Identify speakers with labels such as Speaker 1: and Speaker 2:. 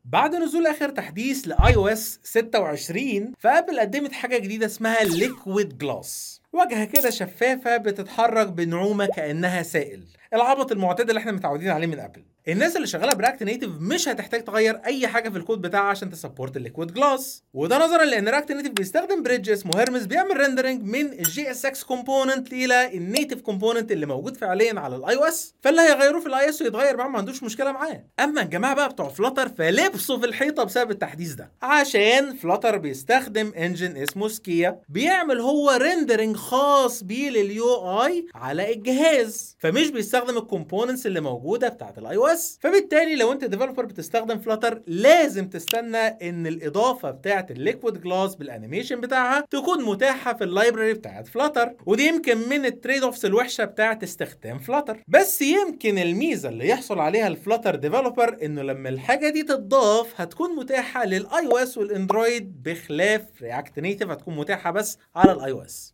Speaker 1: بعد نزول اخر تحديث لاي او اس 26 فابل قدمت حاجه جديده اسمها ليكويد جلاس واجهه كده شفافه بتتحرك بنعومه كانها سائل العبط المعتاد اللي احنا متعودين عليه من ابل الناس اللي شغاله براكت نيتف مش هتحتاج تغير اي حاجه في الكود بتاعها عشان تسبورت الليكويد جلاس وده نظرا لان راكت نيتف بيستخدم بريدج اسمه هيرمس بيعمل ريندرنج من الجي اس اكس كومبوننت الى النيتف كومبوننت اللي موجود فعليا على الاي او اس فاللي هيغيروه في الاي اس ويتغير معاه ما عندوش مشكله معاه اما الجماعه بقى بتوع فلاتر فلبسوا في الحيطه بسبب التحديث ده عشان فلاتر بيستخدم انجن اسمه سكيا بيعمل هو ريندرنج خاص بيه لليو اي على الجهاز فمش بيستخدم الكومبوننتس اللي موجوده بتاعت الاي او اس فبالتالي لو انت ديفلوبر بتستخدم فلاتر لازم تستنى ان الاضافه بتاعت الليكويد جلاس بالانيميشن بتاعها تكون متاحه في اللايبراري بتاعت فلاتر ودي يمكن من التريد اوفس الوحشه بتاعت استخدام فلاتر بس يمكن الميزه اللي يحصل عليها الفلاتر ديفلوبر انه لما الحاجه دي تتضاف هتكون متاحه للاي او اس والاندرويد بخلاف رياكت نيتف هتكون متاحه بس على الاي او اس